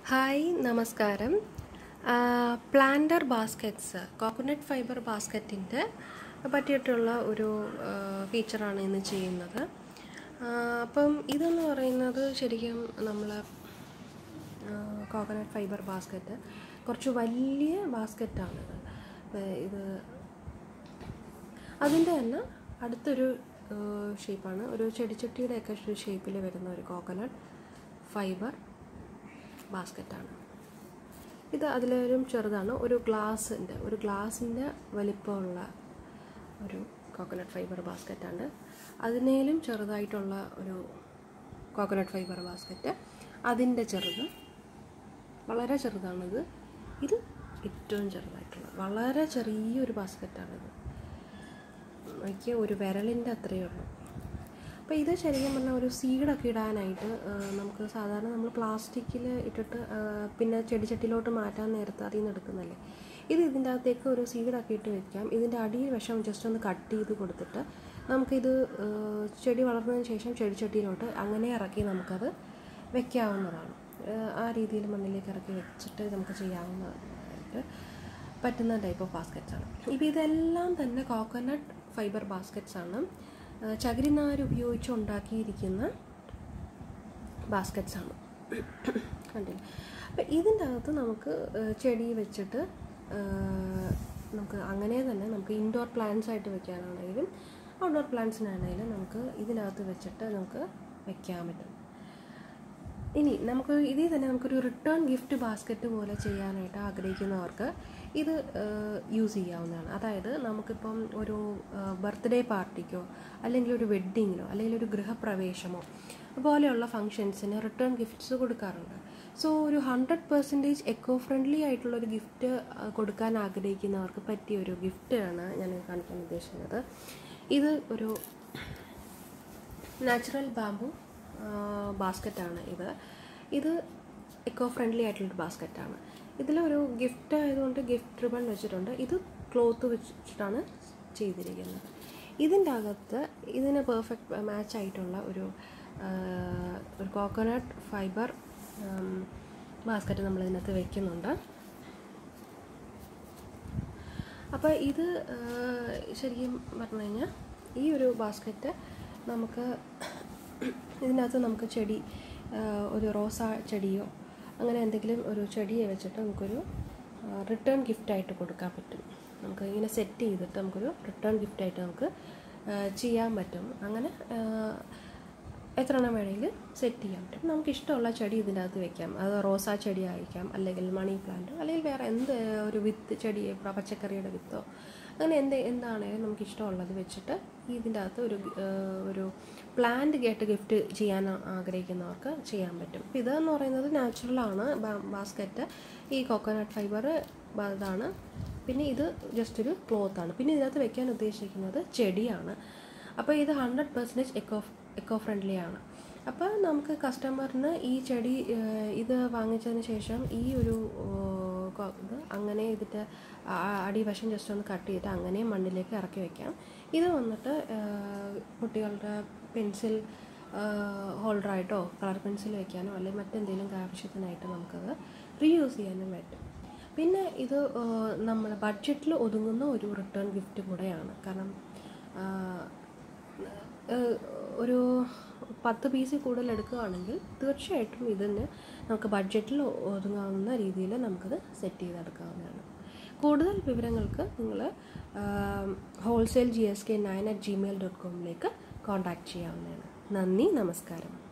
hi നമസ്കാരം planter baskets coconut fibre ബാസ്ക്കറ്റിൻ്റെ പറ്റിയിട്ടുള്ള ഒരു ഫീച്ചറാണ് ഇന്ന് ചെയ്യുന്നത് ആ, അപ്പം ഇതെന്ന് പറയുന്നത് ശരിക്കും നമ്മൾ കോക്കനട്ട് ഫൈബർ ബാസ്ക്കറ്റ് കുറച്ച് വലിയ ബാസ്ക്കറ്റാണിത് ഇത് അതിൻ്റെ തന്നെ അടുത്തൊരു ഷേപ്പാണ് ഒരു ചെടിച്ചട്ടിയുടെയൊക്കെ ഷേപ്പിൽ വരുന്ന ഒരു കോക്കനട്ട് ഫൈബർ ബാസ്ക്കറ്റാണ് ഇത് അതിലും ചെറുതാണ് ഒരു ഗ്ലാസിൻ്റെ ഒരു ഗ്ലാസിൻ്റെ വലിപ്പമുള്ള ഒരു കോക്കനട്ട് ഫൈബർ ബാസ്ക്കറ്റാണ് അതിനേലും ചെറുതായിട്ടുള്ള ഒരു കോക്കനട്ട് ഫൈബർ ബാസ്ക്കറ്റ് അതിൻ്റെ ചെറുത് വളരെ ചെറുതാണിത് ഇത് ഏറ്റവും ചെറുതായിട്ടുള്ളത് വളരെ ചെറിയൊരു ബാസ്ക്കറ്റാണിത് എനിക്ക് ഒരു വിരലിൻ്റെ അത്രയേ ഉള്ളൂ അപ്പോൾ ഇത് ശരിക്കും പറഞ്ഞാൽ ഒരു സീഡൊക്കെ ഇടാനായിട്ട് ആ, നമുക്ക് സാധാരണ നമ്മൾ പ്ലാസ്റ്റിക്കിൽ ഇട്ടിട്ട് ആ, പിന്നെ ചെടിച്ചട്ടിയിലോട്ട് മാറ്റാൻ നേരത്ത് അതിൽ നിന്ന് എടുക്കുന്നല്ലേ ഇത് ഇതിൻ്റെ അകത്തേക്ക് ഒരു സീഡൊക്കെ ഇട്ട് വെക്കാം ഇതിൻ്റെ അടിയിൽ വിഷം ജസ്റ്റ് ഒന്ന് കട്ട് ചെയ്ത് കൊടുത്തിട്ട് നമുക്കിത് ആ, ചെടി വളർന്നതിന് ശേഷം ചെടിച്ചട്ടിയിലോട്ട് അങ്ങനെ ഇറക്കി നമുക്കത് വെക്കാവുന്നതാണ് ആ, ആ രീതിയിൽ മണ്ണിലേക്ക് ഇറക്കി വെച്ചിട്ട് നമുക്ക് ചെയ്യാവുന്നതായിട്ട് പറ്റുന്ന ടൈപ്പ് ഓഫ് ബാസ്ക്കറ്റ്സ് ആണ് ഇപ്പോൾ ഇതെല്ലാം തന്നെ കോക്കനട്ട് ഫൈബർ ബാസ്ക്കറ്റ്സ് ആണ് ആ, ചകിരിനാര് ഉപയോഗിച്ച് ഉണ്ടാക്കിയിരിക്കുന്ന ബാസ്ക്കറ്റ്സ് ആണ് കണ്ടില്ല അപ്പം ഇതിൻ്റെ അകത്ത് നമുക്ക് ആ, ചെടി വെച്ചിട്ട് ആ, നമുക്ക് അങ്ങനെ തന്നെ നമുക്ക് ഇൻഡോർ പ്ലാന്റ്സ് ആയിട്ട് വെക്കാനാണെങ്കിലും ഔട്ട്ഡോർ പ്ലാന്റ്സിനാണെങ്കിലും നമുക്ക് ഇതിനകത്ത് വെച്ചിട്ട് നമുക്ക് വെക്കാൻ പറ്റും ഇനി നമുക്ക് ഇതിൽ തന്നെ നമുക്കൊരു റിട്ടേൺ ഗിഫ്റ്റ് ബാസ്ക്കറ്റ് പോലെ ചെയ്യാനായിട്ട് ആഗ്രഹിക്കുന്നവർക്ക് ഇത് യൂസ് ചെയ്യാവുന്നതാണ് അതായത് നമുക്കിപ്പം ഒരു ബർത്ത്ഡേ പാർട്ടിക്കോ അല്ലെങ്കിൽ ഒരു വെഡ്ഡിങ്ങിനോ അല്ലെങ്കിൽ ഒരു ഗൃഹപ്രവേശമോ പോലെയുള്ള ഫങ്ഷൻസിന് റിട്ടേൺ ഗിഫ്റ്റ്സ് കൊടുക്കാറുണ്ട് സോ ഒരു ഹൺഡ്രഡ് പെർസെൻറ്റേജ് എക്കോ ഫ്രണ്ട്ലി ആയിട്ടുള്ള ഒരു ഗിഫ്റ്റ് കൊടുക്കാൻ ആഗ്രഹിക്കുന്നവർക്ക് പറ്റിയ ഒരു ഗിഫ്റ്റാണ് ഞാൻ കാണിക്കാൻ ഉദ്ദേശിക്കുന്നത് ഇത് ഒരു നാച്ചുറൽ ബാമ്പു ബാസ്ക്കറ്റാണ് ഇത് ഇത് എക്കോ ഫ്രണ്ട്ലി ആയിട്ടുള്ളൊരു ബാസ്ക്കറ്റാണ് ഇതിലൊരു ഗിഫ്റ്റ് ആയതുകൊണ്ട് ഗിഫ്റ്റ് റിബൺ വെച്ചിട്ടുണ്ട് ഇത് ക്ലോത്ത് വെച്ചിട്ടാണ് ചെയ്തിരിക്കുന്നത് ഇതിൻ്റെ അകത്ത് ഇതിന് പെർഫെക്റ്റ് മാച്ച് ആയിട്ടുള്ള ഒരു ആ, ഒരു കോക്കനട്ട് ഫൈബർ ബാസ്ക്കറ്റ് നമ്മൾ ഇതിനകത്ത് വെക്കുന്നുണ്ട് അപ്പോൾ ഇത് ആ, ശരിക്കും പറഞ്ഞു കഴിഞ്ഞാൽ ഈ ഒരു ബാസ്ക്കറ്റ് നമുക്ക് ഇതിനകത്ത് നമുക്ക് ചെടി ആ, ഒരു റോസ ചെടിയോ അങ്ങനെ എന്തെങ്കിലും ഒരു ചെടിയെ വെച്ചിട്ട് നമുക്കൊരു റിട്ടേൺ ഗിഫ്റ്റായിട്ട് കൊടുക്കാൻ പറ്റും നമുക്ക് ഇങ്ങനെ സെറ്റ് ചെയ്തിട്ട് നമുക്കൊരു റിട്ടേൺ ഗിഫ്റ്റായിട്ട് നമുക്ക് ആ, ചെയ്യാൻ പറ്റും അങ്ങനെ ആ, എത്ര എണ്ണം വേണമെങ്കിലും സെറ്റ് ചെയ്യാൻ പറ്റും നമുക്ക് ഇഷ്ടമുള്ള ചെടി ഇതിൻ്റെ അകത്ത് വെക്കാം അത് റോസാ ചെടി ആയിരിക്കാം അല്ലെങ്കിൽ മണി പ്ലാന്റ് അല്ലെങ്കിൽ വേറെ എന്ത് ഒരു വിത്ത് ചെടി ഇപ്പം പച്ചക്കറിയുടെ വിത്തോ അങ്ങനെ എന്ത് എന്താണേലും നമുക്ക് ഇഷ്ടമുള്ളത് വെച്ചിട്ട് ഇതിൻ്റെ അകത്ത് ഒരു ഗി- ഏഹ് ഒരു പ്ലാന്റ് കേട്ട് ഗിഫ്റ്റ് ചെയ്യാൻ ആഗ്രഹിക്കുന്നവർക്ക് ചെയ്യാൻ പറ്റും ഇപ്പം ഇതെന്ന് പറയുന്നത് നാച്ചുറലാണ് ബാസ്ക്കറ്റ് ഈ കോക്കനട്ട് ഫൈബർ ഇതാണ് പിന്നെ ഇത് ജസ്റ്റ് ഒരു ക്ലോത്താണ് പിന്നെ ഇതിനകത്ത് വെക്കാൻ ഉദ്ദേശിക്കുന്നത് ചെടിയാണ് അപ്പോൾ ഇത് hundred percentage eco eco friendly ആണ് അപ്പോൾ നമുക്ക് കസ്റ്റമറിന് ഈ ചെടി ഏഹ്, ഇത് വാങ്ങിച്ചതിന് ശേഷം ഈ ഒരു ഏഹ്, കൊ- ഇത് അങ്ങനെ ഇതിൻ്റെ ആ- അടിവശം ജസ്റ്റ് ഒന്ന് കട്ട് ചെയ്തിട്ട് അങ്ങനെ മണ്ണിലേക്ക് ഇറക്കി വെക്കാം ഇത് വന്നിട്ട് ഏഹ്, കുട്ടികളുടെ പെൻസിൽ ഹോൾഡറായിട്ടോ കളർ പെൻസിൽ വെക്കാനോ അല്ലെങ്കിൽ മറ്റെന്തെങ്കിലും ആവശ്യത്തിനായിട്ട് നമുക്കത് റീയൂസ് ചെയ്യാനും പറ്റും പിന്നെ ഇത് നമ്മൾ ബഡ്ജറ്റിൽ ഒതുങ്ങുന്ന ഒരു റിട്ടേൺ ഗിഫ്റ്റ് കൂടെയാണ് കാരണം ആ, ഏഹ് ഒരു പത്ത് പീസിൽ കൂടുതൽ എടുക്കുകയാണെങ്കിൽ തീർച്ചയായിട്ടും ഇതിന് നമുക്ക് ബഡ്ജറ്റിൽ ഒതുങ്ങാവുന്ന രീതിയിൽ നമുക്കത് സെറ്റ് ചെയ്തെടുക്കാവുന്നതാണ് കൂടുതൽ വിവരങ്ങൾക്ക് നിങ്ങൾ wholesale G S K nine at Gmail dot കോമിലേക്ക് കോൺടാക്റ്റ് ചെയ്യാവുന്നതാണ് നന്ദി നമസ്കാരം